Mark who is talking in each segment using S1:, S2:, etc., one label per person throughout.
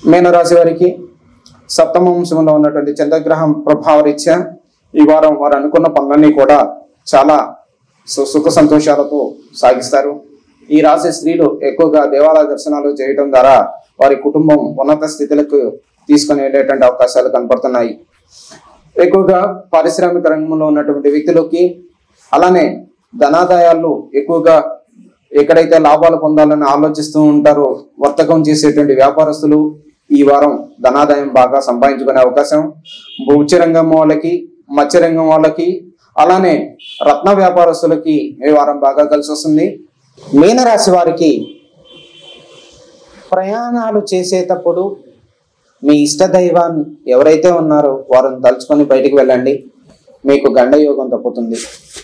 S1: మీనరాశి వారికి సప్తమాంశంలో ఉన్నటువంటి చంద్రగ్రహం ప్రభావ రీత్యా ఈ వారం వారు అనుకున్న పనులన్నీ కూడా చాలా సు- సుఖ సంతోషాలతో సాగిస్తారు ఈ రాశి స్త్రీలు ఎక్కువగా దేవాలయ దర్శనాలు చేయడం ద్వారా వారి కుటుంబం ఉన్నత స్థితులకు తీసుకొని వెళ్ళేటువంటి అవకాశాలు కనపడుతున్నాయి ఎక్కువగా పారిశ్రామిక రంగంలో ఉన్నటువంటి వ్యక్తులకి అలానే ధనాదాయాలు ఎక్కువగా ఎక్కడైతే లాభాలు పొందాలని ఆలోచిస్తూ ఉంటారో వర్తకం చేసేటువంటి వ్యాపారస్తులు ఈ వారం ధనాదాయం బాగా సంపాదించుకునే అవకాశం భూచి రంగం వాళ్ళకి మత్స్య రంగం వాళ్ళకి అలానే రత్న వ్యాపారస్తులకి ఈ వారం బాగా కలిసి వస్తుంది మీనరాశి వారికి ప్రయాణాలు చేసేటప్పుడు మీ ఇష్ట దైవాన్ని ఎవరైతే ఉన్నారో వారిని తలుచుకొని బయటికి వెళ్ళండి మీకు గండయోగం తప్పుతుంది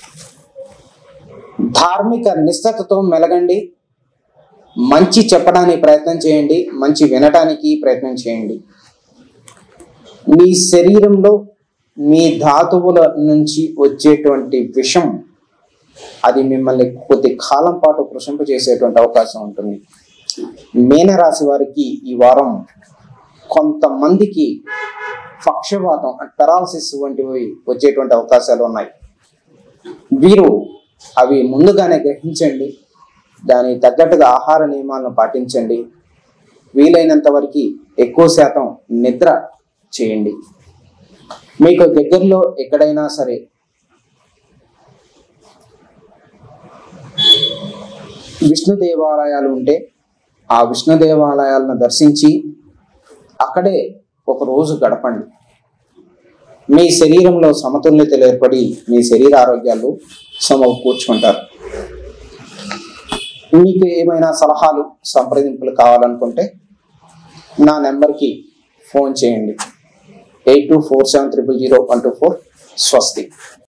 S1: ధార్మిక నిష్ఠతతో మెలగండి మంచి చెప్పడానికి ప్రయత్నం చేయండి మంచి వినటానికి ప్రయత్నం చేయండి మీ శరీరంలో మీ ధాతువుల నుంచి వచ్చేటువంటి విషం అది మిమ్మల్ని కొద్ది కాలం పాటు కృషింపజేసేటువంటి అవకాశం ఉంటుంది మీనరాశి వారికి ఈ వారం కొంతమందికి పక్షవాతం పెరాలసిస్ వంటివి వచ్చేటువంటి అవకాశాలు ఉన్నాయి వీరు అవి ముందుగానే గ్రహించండి దాని తగ్గట్టుగా ఆహార నియమాలను పాటించండి వీలైనంత వరకు ఎక్కువ శాతం నిద్ర చేయండి మీకు దగ్గరలో ఎక్కడైనా సరే విష్ణు దేవాలయాలు ఉంటే ఆ విష్ణు దేవాలయాలను దర్శించి అక్కడే ఒక రోజు గడపండి మీ శరీరంలో సమతుల్యతలు ఏర్పడి మీ శరీర ఆరోగ్యాలు సమకూర్చుకుంటారు మీకు ఏమైనా సలహాలు సంప్రదింపులు కావాలనుకుంటే నా నెంబర్కి ఫోన్ చేయండి eight two four seven triple zero one two four స్వస్తి